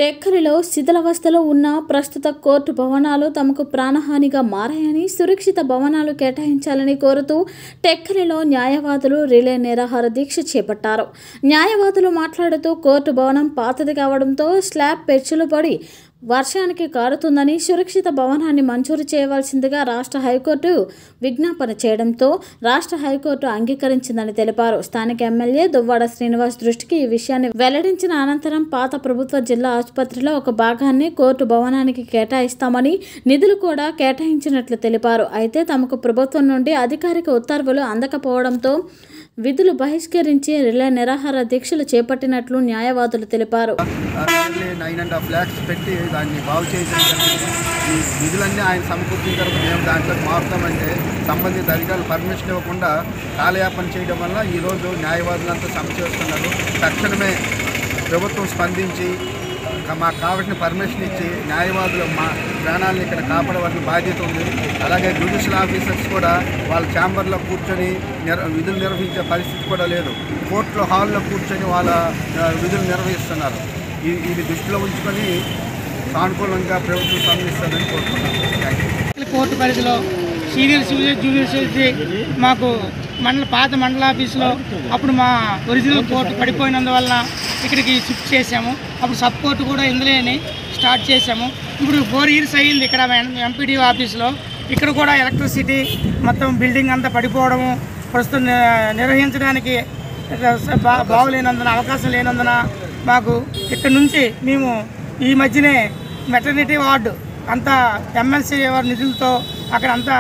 టెక్కలిలో శిథిలావస్థలో ఉన్న ప్రస్తుత కోర్టు భవనాలు తమకు ప్రాణహానిగా మారాయని సురక్షిత భవనాలు కేటాయించాలని కోరుతూ టెక్కలిలో న్యాయవాదులు రిలే నిరాహార దీక్ష చేపట్టారు న్యాయవాదులు మాట్లాడుతూ కోర్టు భవనం పాతది కావడంతో స్లాబ్ పెచ్చులు పడి వర్షానికి కారుతుందని సురక్షిత భవనాన్ని మంజూరు చేయవలసిందిగా రాష్ట్ర హైకోర్టు విజ్ఞాపన చేయడంతో రాష్ట్ర హైకోర్టు అంగీకరించిందని తెలిపారు స్థానిక ఎమ్మెల్యే దువ్వాడ శ్రీనివాస్ దృష్టికి ఈ విషయాన్ని వెల్లడించిన అనంతరం పాత ప్రభుత్వ జిల్లా ఆసుపత్రిలో ఒక భాగాన్ని కోర్టు భవనానికి కేటాయిస్తామని నిధులు కూడా కేటాయించినట్లు తెలిపారు అయితే తమకు ప్రభుత్వం నుండి అధికారిక ఉత్తర్వులు అందకపోవడంతో విధులు బహిష్కరించి రిలే నిరాహార దీక్షలు చేపట్టినట్లు న్యాయవాదులు తెలిపారు nearly nine and half lakhs పెట్టి దాన్ని బాగు చేయడం జరిగింది ఈ నిధులన్నీ ఆయన సమకూర్చిన తర్వాత మేము దాంట్లో మారుతామంటే సంబంధిత అధికారులు పర్మిషన్ ఇవ్వకుండా కాలయాపన చేయడం వల్ల ఈరోజు న్యాయవాదులంతా సమ చేస్తున్నారు తక్షణమే ప్రభుత్వం స్పందించి క- మాకు కావాల్సిన పర్మిషన్ ఇచ్చి న్యాయవాదులు మా ప్రాణాలను ఇక్కడ కాపాడవలసిన బాధ్యత ఉంది అలాగే జ్యుడిషియల్ ఆఫీసర్స్ కూడా వాళ్ళ ఛాంబర్లో కూర్చొని నిర్ విధులు నిర్వహించే పరిస్థితి కూడా లేదు కోర్టులో హాల్లో కూర్చొని వాళ్ళ ఆ, విధులు నిర్వహిస్తున్నారు ఈ- ఇది దృష్టిలో ఉంచుకొని సానుకూలంగా ప్రభుత్వం స్పందిస్తుందని కోరుతున్నాను థ్యాంక్ యూ కోర్టు పరిధిలో సీనియర్ సివిల్ జూనియర్ సివిల్ మాకు మండల పాత మండల ఆఫీస్లో అప్పుడు మా ఒరిజినల్ కోర్టు పడిపోయినందువల్ల ఇక్కడికి షిఫ్ట్ చేసాము అప్పుడు సబ్ కోర్టు కూడా ఇందులోనే స్టార్ట్ చేసాము ఇప్పుడు ఫోర్ ఇయర్స్ అయ్యింది ఇక్కడ ఎంపీడీ ఆఫీస్లో ఇక్కడ కూడా ఎలక్ట్రిసిటీ మొత్తం బిల్డింగ్ అంతా పడిపోవడము ప్రస్తుతం ని- నిర్వహించడానికి బా- బాగులేనందున అవకాశం లేనందున మాకు ఇక్కడ నుంచి మేము ఈ మధ్యనే మెటర్నిటీ వార్డు అంతా ఎమ్మెల్సీ వారి నిధులతో అక్కడ అంతా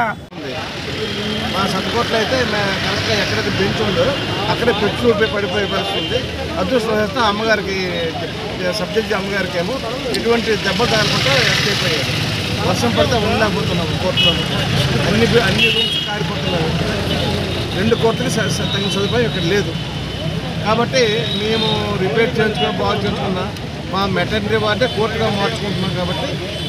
మా సబ్కోట్లో అయితే మే- కరెక్ట్గా ఎక్కడైతే బెంచ్ ఉందో అక్కడే పెట్లు ఊపి పడిపోయే పరిస్థితి ఉంది అదృష్టవశాత్తు అమ్మగారికి సబ్జెక్ట్ అమ్మగారికి ఏమో ఎటువంటి దెబ్బ తగలకుండా ఎస్కేప్ అయ్యారు వర్షం పడితే ఉండలేకపోతున్నాము కోర్టులో అన్ని బి- అన్ని రూమ్స్ కారిపోతున్నాము రెండు కోర్టుకి స- స- తగిన సదుపాయం ఇక్కడ లేదు కాబట్టి మేము రిపేర్ చేయించుకున్న బాగు చేయించుకున్నా మా మెటర్నరీ వార్డే కోర్టుగా మార్చుకుంటున్నాం కాబట్టి